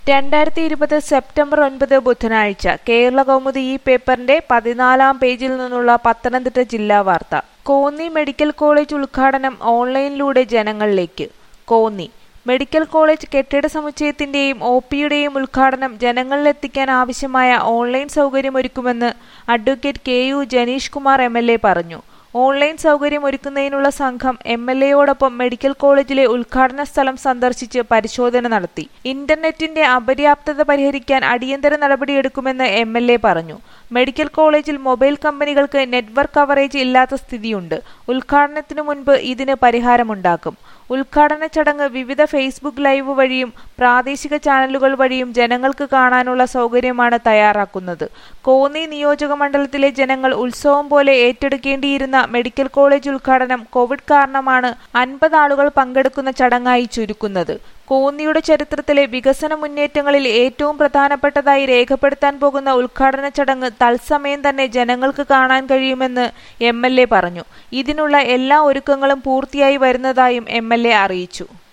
രണ്ടായിരത്തി ഇരുപത് സെപ്റ്റംബർ ഒൻപത് ബുധനാഴ്ച കേരള കൗമുദി ഈ പേപ്പറിന്റെ പതിനാലാം പേജിൽ നിന്നുള്ള പത്തനംതിട്ട ജില്ലാ വാർത്ത കോന്നി മെഡിക്കൽ കോളേജ് ഉദ്ഘാടനം ഓൺലൈനിലൂടെ ജനങ്ങളിലേക്ക് കോന്നി മെഡിക്കൽ കോളേജ് കെട്ടിട സമുച്ചയത്തിന്റെയും ഒ പിയുടെയും ഉദ്ഘാടനം ജനങ്ങളിലെത്തിക്കാൻ ആവശ്യമായ ഓൺലൈൻ സൗകര്യമൊരുക്കുമെന്ന് advocate K U Janeesh Kumar M L A പറഞ്ഞു ഓൺലൈൻ സൗകര്യം ഒരുക്കുന്നതിനുള്ള സംഘം എം എൽ എയോടൊപ്പം മെഡിക്കൽ കോളേജിലെ ഉദ്ഘാടന സ്ഥലം സന്ദർശിച്ച് പരിശോധന നടത്തി ഇന്റർനെറ്റിന്റെ അപര്യാപ്തത പരിഹരിക്കാൻ അടിയന്തര നടപടിയെടുക്കുമെന്ന് എം എൽ എ പറഞ്ഞു മെഡിക്കൽ കോളേജിൽ മൊബൈൽ കമ്പനികൾക്ക് നെറ്റ്വർക്ക് കവറേജ് ഇല്ലാത്ത സ്ഥിതിയുണ്ട് ഉദ്ഘാടനത്തിനു മുൻപ് ഇതിന് പരിഹാരമുണ്ടാക്കും ഉദ്ഘാടന ചടങ്ങ് വിവിധ ഫേസ്ബുക്ക് ലൈവ് വഴിയും പ്രാദേശിക ചാനലുകൾ വഴിയും ജനങ്ങൾക്ക് കാണാനുള്ള സൗകര്യമാണ് തയ്യാറാക്കുന്നത് കോന്നി നിയോജക മണ്ഡലത്തിലെ ജനങ്ങൾ ഉത്സവം പോലെ ഏറ്റെടുക്കേണ്ടിയിരുന്ന മെഡിക്കൽ കോളേജ് ഉദ്ഘാടനം കോവിഡ് കാരണമാണ് അൻപത് ആളുകൾ പങ്കെടുക്കുന്ന ചടങ്ങായി ചുരുക്കുന്നത് കോന്നിയുടെ ചരിത്രത്തിലെ വികസന മുന്നേറ്റങ്ങളിൽ ഏറ്റവും പ്രധാനപ്പെട്ടതായി രേഖപ്പെടുത്താൻ പോകുന്ന ഉദ്ഘാടന ചടങ്ങ് തത്സമയം തന്നെ ജനങ്ങൾക്ക് കാണാൻ കഴിയുമെന്ന് എം പറഞ്ഞു ഇതിനുള്ള എല്ലാ ഒരുക്കങ്ങളും പൂർത്തിയായി വരുന്നതായും എം അറിയിച്ചു